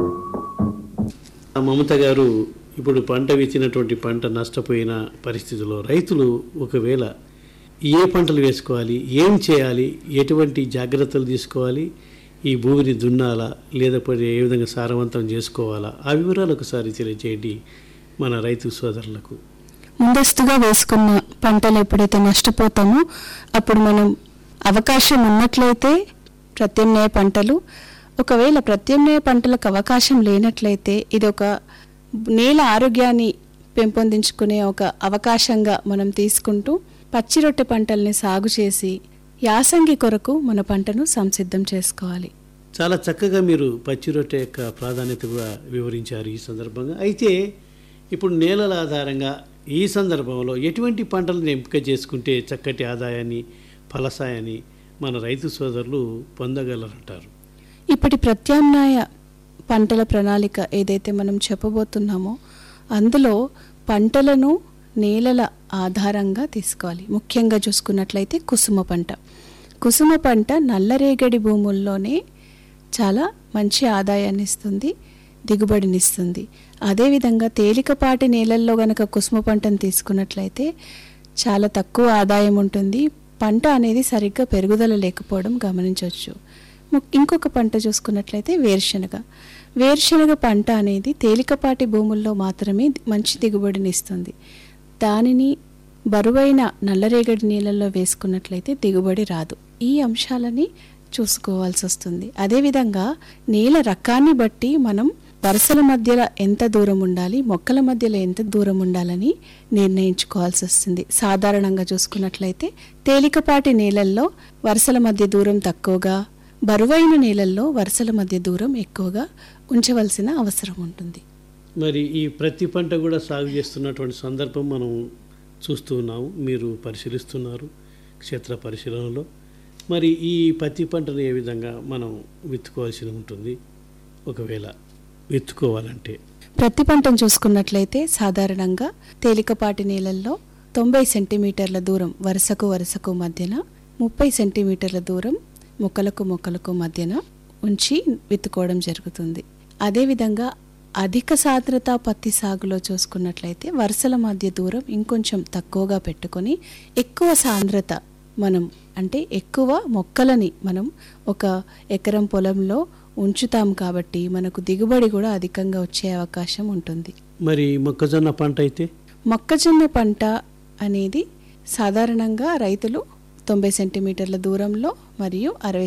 మమత గారు ఇప్పుడు పంట వేసినటువంటి పంట నష్టపోయిన పరిస్థితుల్లో రైతులు ఒకవేళ ఏ పంటలు వేసుకోవాలి ఏం చేయాలి ఎటువంటి జాగ్రత్తలు తీసుకోవాలి ఈ భూమిని దున్నాలా లేకపోతే ఏ విధంగా సారవంతం చేసుకోవాలా ఆ వివరాలు ఒకసారి తెలియజేయండి మన రైతు సోదరులకు ముందస్తుగా వేసుకున్న పంటలు ఎప్పుడైతే నష్టపోతామో అప్పుడు మనం అవకాశం ఉన్నట్లయితే ప్రత్యామ్నాయ పంటలు ఒకవేళ ప్రత్యామ్నాయ పంటలకు అవకాశం లేనట్లయితే ఇది ఒక నేల ఆరోగ్యాన్ని పెంపొందించుకునే ఒక అవకాశంగా మనం తీసుకుంటూ పచ్చి రొట్టె పంటల్ని సాగు చేసి యాసంగి కొరకు మన పంటను సంసిద్ధం చేసుకోవాలి చాలా చక్కగా మీరు పచ్చి రొట్టె యొక్క ప్రాధాన్యత కూడా వివరించారు ఈ సందర్భంగా అయితే ఇప్పుడు నేలల ఆధారంగా ఈ సందర్భంలో ఎటువంటి పంటలను ఎంపిక చేసుకుంటే చక్కటి ఆదాయాన్ని ఫలసాయాన్ని మన రైతు సోదరులు పొందగలరంటారు ఇప్పటి ప్రత్యామ్నాయ పంటల ప్రణాళిక ఏదైతే మనం చెప్పబోతున్నామో అందులో పంటలను నేలల ఆధారంగా తీసుకోవాలి ముఖ్యంగా చూసుకున్నట్లయితే కుసుమ పంట కుసుమ పంట నల్లరేగడి భూముల్లోనే చాలా మంచి ఆదాయాన్ని ఇస్తుంది దిగుబడినిస్తుంది అదేవిధంగా తేలికపాటి నేలల్లో గనక కుసుమ పంటను తీసుకున్నట్లయితే చాలా తక్కువ ఆదాయం ఉంటుంది పంట అనేది సరిగ్గా పెరుగుదల లేకపోవడం గమనించవచ్చు ము- ఇంకొక పంట చూసుకున్నట్లయితే వేరుశనగ వేరుశనగ పంట అనేది తేలికపాటి భూముల్లో మాత్రమే ది- మంచి దిగుబడిని ఇస్తుంది దానిని బరువైన నల్లరేగడి నీళ్ళల్లో వేసుకున్నట్లయితే దిగుబడి రాదు ఈ అంశాలని చూసుకోవాల్సి వస్తుంది అదేవిధంగా నేల రకాన్ని బట్టి మనం వరుసల మధ్యలో ఎంత దూరం ఉండాలి మొక్కల మధ్యలో ఎంత దూరం ఉండాలని నిర్ణయించుకోవాల్సి వస్తుంది సాధారణంగా చూసుకున్నట్లయితే తేలికపాటి నేలల్లో వరుసల మధ్య దూరం తక్కువగా బరువైన నేలల్లో వరుసల మధ్య దూరం ఎక్కువగా ఉంచవలసిన అవసరం ఉంటుంది మరి ఈ ప్రతి పంట కూడా సాగు చేస్తున్నటువంటి సందర్భం మనం చూస్తూ ఉన్నాము మీరు పరిశీలిస్తున్నారు క్షేత్ర పరిశీలనలో మరి ఈ పత్తి పంటను ఏ విధంగా మనం విత్తుకోవాల్సి ఉంటుంది ఒకవేళ విత్తుకోవాలంటే ప్రతి పంటను చూసుకున్నట్లయితే సాధారణంగా తేలికపాటి నేలల్లో తొంభై సెంటీమీటర్ల దూరం వరుసకు వరుసకు మధ్యన ముప్పై సెంటీమీటర్ల దూరం మొక్కలకు మొక్కలకు మధ్యన ఉంచి విత్తుకోవడం జరుగుతుంది అదేవిధంగా అధిక సాంద్రత పత్తి సాగులో చూసుకున్నట్లయితే వరుసల మధ్య దూరం ఇంకొంచెం తక్కువగా పెట్టుకొని ఎక్కువ సాంద్రత మనం అంటే ఎక్కువ మొక్కలని మనం ఒక ఎకరం పొలంలో ఉంచుతాం కాబట్టి మనకు దిగుబడి కూడా అధికంగా వచ్చే అవకాశం ఉంటుంది మరి మొక్కజొన్న పంట అయితే మొక్కజొన్న పంట అనేది సాధారణంగా రైతులు తొంభై సెంటీమీటర్ల దూరంలో మరియు అరవై